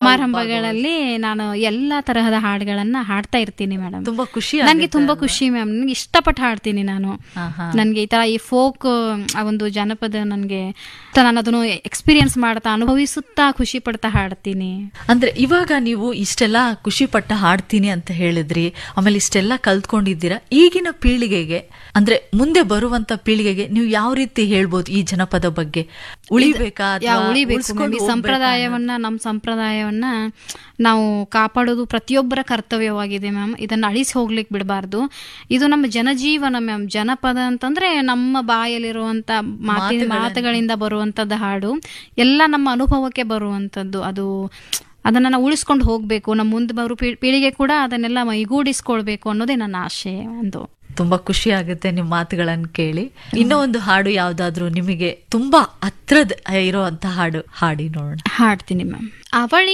ಸಮಾರಂಭಗಳಲ್ಲಿ ನಾನು ಎಲ್ಲಾ ತರಹದ ಹಾಡುಗಳನ್ನ ಹಾಡ್ತಾ ಇರ್ತೀನಿ ಮೇಡಮ್ ತುಂಬಾ ಖುಷಿ ನನ್ಗೆ ತುಂಬಾ ಖುಷಿ ಮ್ಯಾಮ್ ನನ್ಗೆ ಇಷ್ಟಪಟ್ಟು ಹಾಡ್ತೀನಿ ನಾನು ಹಾ, ಹಾ. ನನ್ಗೆ ಈ ತರ ಈ ಫೋಕ್ ಆ ಒಂದು ಜನಪದ ನನ್ಗೆ ತ- ನಾನು ಅದನ್ನು ಎಕ್ಸ್ಪೀರಿಯನ್ಸ್ ಮಾಡ್ತಾ ಅನುಭವಿಸುತ್ತಾ ಖುಷಿ ಪಡ್ತಾ ಹಾಡ್ತೀನಿ ಅಂದ್ರೆ ಇವಾಗ ನೀವು ಇಷ್ಟೆಲ್ಲ ಖುಷಿ ಪಟ್ಟ ಹಾಡ್ತೀನಿ ಅಂತ ಹೇಳಿದ್ರಿ ಆಮೇಲೆ ಇಷ್ಟೆಲ್ಲ ಕಲ್ತ್ಕೊಂಡಿದ್ದೀರಾ ಈಗಿನ ಪೀಳಿಗೆಗೆ ಅಂದ್ರೆ ಮುಂದೆ ಬರುವಂತ ಪೀಳಿಗೆಗೆ ನೀವು ಯಾವ ರೀತಿ ಹೇಳ್ಬೋದು ಈ ಜನಪದ ಬಗ್ಗೆ ಉಳಿಬೇಕಾ ಯಾ ಅಥವಾ ಉಳಿಬೇಕು ಉಳ್ಸ್ಕೊಂಡು ಮ್ಯಾಮ್. ಈ ಹೋಗ್ಬೇಕಾ ಸಂಪ್ರದಾಯವನ್ನ ನಮ್ಮ ಸಂಪ್ರದಾಯವನ್ನ ನಾವು ಕಾಪಾಡೋದು ಪ್ರತಿಯೊಬ್ಬರ ಕರ್ತವ್ಯವಾಗಿದೆ ಮ್ಯಾಮ್ ಇದನ್ನ ಅಳಿಸಿ ಹೋಗ್ಲಿಕ್ಕೆ ಬಿಡಬಾರ್ದು ಇದು ನಮ್ಮ ಜನಜೀವನ ಮ್ಯಾಮ್ ಜನಪದ ಅಂತಂದ್ರೆ ನಮ್ಮ ಬಾಯಲ್ಲಿರುವಂತ ಮಾತಿನ ಮಾತುಗಳಿಂದ ಬರುವಂತದ್ದು ಹಾಡು ಎಲ್ಲ ನಮ್ಮ ಅನುಭವಕ್ಕೆ ಬರುವಂತದ್ದು ಅದು ಅದನ್ನ ನಾವು ಉಳಿಸ್ಕೊಂಡು ಹೋಗ್ಬೇಕು ನಮ್ಮ ಮುಂದೆ ಬರೋ ಪೀ- ಪೀಳಿಗೆ ಕೂಡ ಅದನ್ನೆಲ್ಲ ಮೈಗೂಡಿಸ್ಕೊಳ್ಬೇಕು ಅನ್ನೋದೇ ನನ್ನ ಆಶೆ ಒಂದು ತುಂಬಾ ಖುಷಿ ಆಗುತ್ತೆ ನಿಮ್ಮ ಮಾತುಗಳನ್ನು ಕೇಳಿ ಇನ್ನೂ ಒಂದು ಹಾಡು ಯಾವ್ದಾದ್ರು ನಿಮಗೆ ತುಂಬಾ ಹತ್ರದ ಇರುವಂತ ಹಾಡು ಹಾಡಿ ನೋಡೋಣ ಹಾಡ್ತೀನಿ ಮ್ಯಾಮ್ ಅವಳಿ